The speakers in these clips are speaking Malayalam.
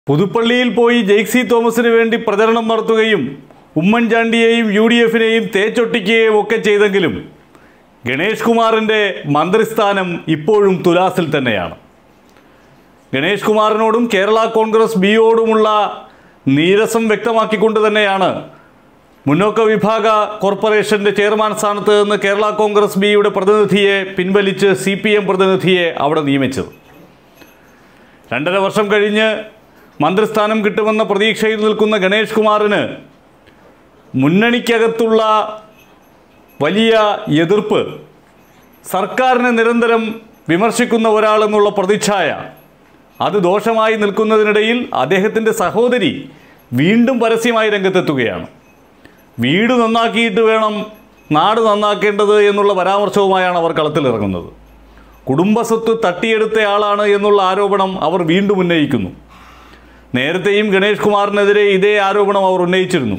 പുതുപ്പള്ളിയിൽ പോയി ജെയ്ക്സി തോമസിന് വേണ്ടി പ്രചരണം നടത്തുകയും ഉമ്മൻചാണ്ടിയെയും യു ഡി എഫിനെയും തേച്ചൊട്ടിക്കുകയും ഒക്കെ ചെയ്തെങ്കിലും ഗണേഷ് കുമാറിൻ്റെ മന്ത്രിസ്ഥാനം ഇപ്പോഴും തുലാസിൽ തന്നെയാണ് ഗണേഷ് കുമാറിനോടും കേരള കോൺഗ്രസ് ബിയോടുമുള്ള നീരസം വ്യക്തമാക്കിക്കൊണ്ട് തന്നെയാണ് മുന്നോക്ക വിഭാഗ കോർപ്പറേഷന്റെ ചെയർമാൻ സ്ഥാനത്ത് നിന്ന് കേരള കോൺഗ്രസ് ബിയുടെ പ്രതിനിധിയെ പിൻവലിച്ച് സി പി എം പ്രതിനിധിയെ അവിടെ നിയമിച്ചത് രണ്ടര വർഷം കഴിഞ്ഞ് മന്ത്രിസ്ഥാനം കിട്ടുമെന്ന പ്രതീക്ഷയിൽ നിൽക്കുന്ന ഗണേഷ് കുമാറിന് മുന്നണിക്കകത്തുള്ള വലിയ എതിർപ്പ് സർക്കാരിനെ നിരന്തരം വിമർശിക്കുന്ന ഒരാളെന്നുള്ള പ്രതിച്ഛായ അത് ദോഷമായി നിൽക്കുന്നതിനിടയിൽ അദ്ദേഹത്തിൻ്റെ സഹോദരി വീണ്ടും പരസ്യമായി രംഗത്തെത്തുകയാണ് വീട് നന്നാക്കിയിട്ട് വേണം നാട് നന്നാക്കേണ്ടത് എന്നുള്ള പരാമർശവുമായാണ് അവർ കളത്തിലിറങ്ങുന്നത് കുടുംബസ്വത്ത് തട്ടിയെടുത്തയാളാണ് എന്നുള്ള ആരോപണം അവർ വീണ്ടും ഉന്നയിക്കുന്നു നേരത്തെയും ഗണേഷ് കുമാറിനെതിരെ ഇതേ ആരോപണം അവർ ഉന്നയിച്ചിരുന്നു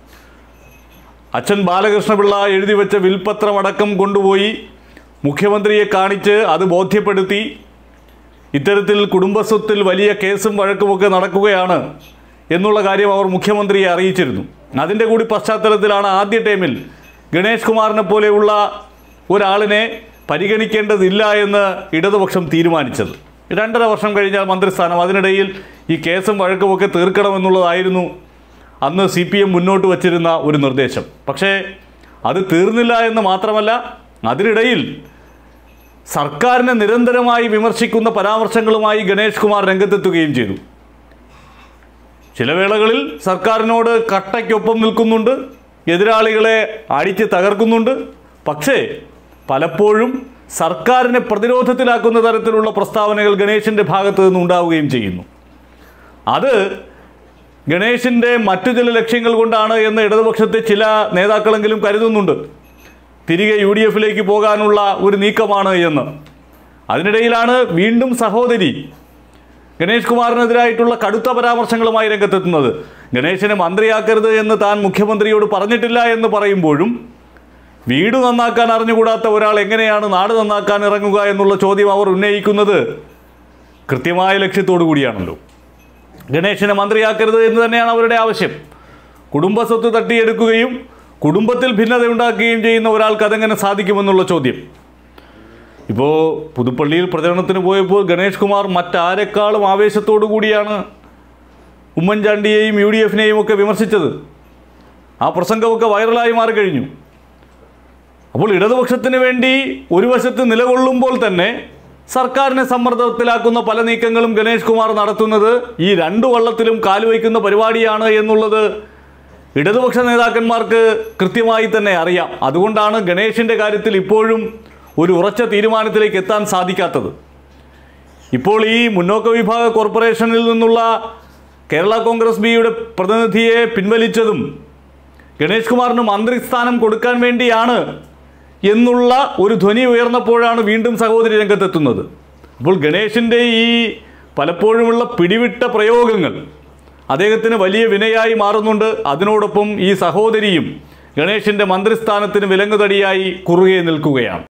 അച്ഛൻ ബാലകൃഷ്ണപിള്ള എഴുതി വെച്ച വിൽപത്രമടക്കം കൊണ്ടുപോയി മുഖ്യമന്ത്രിയെ കാണിച്ച് അത് ബോധ്യപ്പെടുത്തി ഇത്തരത്തിൽ കുടുംബസ്വത്തിൽ വലിയ കേസും വഴക്കുമൊക്കെ നടക്കുകയാണ് എന്നുള്ള കാര്യം അവർ മുഖ്യമന്ത്രിയെ അറിയിച്ചിരുന്നു അതിൻ്റെ കൂടി പശ്ചാത്തലത്തിലാണ് ആദ്യ ടൈമിൽ ഗണേഷ് കുമാറിനെ പോലെയുള്ള ഒരാളിനെ പരിഗണിക്കേണ്ടതില്ല എന്ന് ഇടതുപക്ഷം തീരുമാനിച്ചത് രണ്ടര വർഷം കഴിഞ്ഞാൽ മന്ത്രിസ്ഥാനം അതിനിടയിൽ ഈ കേസും വഴക്കുമൊക്കെ തീർക്കണമെന്നുള്ളതായിരുന്നു അന്ന് സി പി എം മുന്നോട്ട് വച്ചിരുന്ന ഒരു നിർദ്ദേശം പക്ഷേ അത് തീർന്നില്ല എന്ന് മാത്രമല്ല അതിനിടയിൽ സർക്കാരിനെ നിരന്തരമായി വിമർശിക്കുന്ന പരാമർശങ്ങളുമായി ഗണേഷ് കുമാർ രംഗത്തെത്തുകയും ചെയ്തു ചില വേളകളിൽ സർക്കാരിനോട് കട്ടയ്ക്കൊപ്പം നിൽക്കുന്നുണ്ട് എതിരാളികളെ അടിച്ച് തകർക്കുന്നുണ്ട് പക്ഷേ പലപ്പോഴും സർക്കാരിനെ പ്രതിരോധത്തിലാക്കുന്ന തരത്തിലുള്ള പ്രസ്താവനകൾ ഗണേഷിൻ്റെ ഭാഗത്തു നിന്ന് ഉണ്ടാവുകയും ചെയ്യുന്നു അത് ഗണേഷിൻ്റെ മറ്റു ചില ലക്ഷ്യങ്ങൾ കൊണ്ടാണ് എന്ന് ഇടതുപക്ഷത്തെ ചില നേതാക്കളെങ്കിലും കരുതുന്നുണ്ട് തിരികെ യു ഡി എഫിലേക്ക് പോകാനുള്ള ഒരു നീക്കമാണ് എന്ന് അതിനിടയിലാണ് വീണ്ടും സഹോദരി ഗണേഷ് കുമാറിനെതിരായിട്ടുള്ള കടുത്ത പരാമർശങ്ങളുമായി രംഗത്തെത്തുന്നത് ഗണേശനെ മന്ത്രിയാക്കരുത് എന്ന് താൻ മുഖ്യമന്ത്രിയോട് പറഞ്ഞിട്ടില്ല എന്ന് പറയുമ്പോഴും വീട് നന്നാക്കാൻ അറിഞ്ഞുകൂടാത്ത ഒരാൾ എങ്ങനെയാണ് നാട് നന്നാക്കാൻ ഇറങ്ങുക എന്നുള്ള ചോദ്യം അവർ ഉന്നയിക്കുന്നത് കൃത്യമായ ലക്ഷ്യത്തോടു കൂടിയാണല്ലോ ഗണേശനെ മന്ത്രിയാക്കരുത് എന്ന് തന്നെയാണ് അവരുടെ ആവശ്യം കുടുംബസ്വത്ത് തട്ടിയെടുക്കുകയും കുടുംബത്തിൽ ഭിന്നത ഉണ്ടാക്കുകയും ചെയ്യുന്ന ഒരാൾക്ക് അതെങ്ങനെ സാധിക്കുമെന്നുള്ള ചോദ്യം ഇപ്പോൾ പുതുപ്പള്ളിയിൽ പ്രചരണത്തിന് പോയപ്പോൾ ഗണേഷ് കുമാർ മറ്റാരെക്കാളും ആവേശത്തോടു കൂടിയാണ് ഉമ്മൻചാണ്ടിയെയും യു ഡി എഫിനെയും ഒക്കെ വിമർശിച്ചത് ആ പ്രസംഗമൊക്കെ വൈറലായി മാറിക്കഴിഞ്ഞു അപ്പോൾ ഇടതുപക്ഷത്തിന് വേണ്ടി ഒരു വശത്ത് നിലകൊള്ളുമ്പോൾ തന്നെ സർക്കാരിനെ സമ്മർദ്ദത്തിലാക്കുന്ന പല നീക്കങ്ങളും ഗണേഷ് കുമാർ നടത്തുന്നത് ഈ രണ്ടു വള്ളത്തിലും കാലുവയ്ക്കുന്ന പരിപാടിയാണ് എന്നുള്ളത് ഇടതുപക്ഷ നേതാക്കന്മാർക്ക് കൃത്യമായി തന്നെ അറിയാം അതുകൊണ്ടാണ് ഗണേഷിൻ്റെ കാര്യത്തിൽ ഇപ്പോഴും ഒരു ഉറച്ച തീരുമാനത്തിലേക്ക് എത്താൻ സാധിക്കാത്തത് ഇപ്പോൾ ഈ മുന്നോക്ക വിഭാഗ കോർപ്പറേഷനിൽ നിന്നുള്ള കേരള കോൺഗ്രസ് ബിയുടെ പ്രതിനിധിയെ പിൻവലിച്ചതും ഗണേഷ് കുമാറിന് മന്ത്രിസ്ഥാനം കൊടുക്കാൻ വേണ്ടിയാണ് എന്നുള്ള ഒരു ധ്വനി ഉയർന്നപ്പോഴാണ് വീണ്ടും സഹോദരി രംഗത്തെത്തുന്നത് അപ്പോൾ ഗണേഷിൻ്റെ ഈ പലപ്പോഴുമുള്ള പിടിവിട്ട പ്രയോഗങ്ങൾ അദ്ദേഹത്തിന് വലിയ വിനയായി മാറുന്നുണ്ട് അതിനോടൊപ്പം ഈ സഹോദരിയും ഗണേഷിൻ്റെ മന്ത്രിസ്ഥാനത്തിന് വിലങ്ങുതടിയായി കുറുകെ നിൽക്കുകയാണ്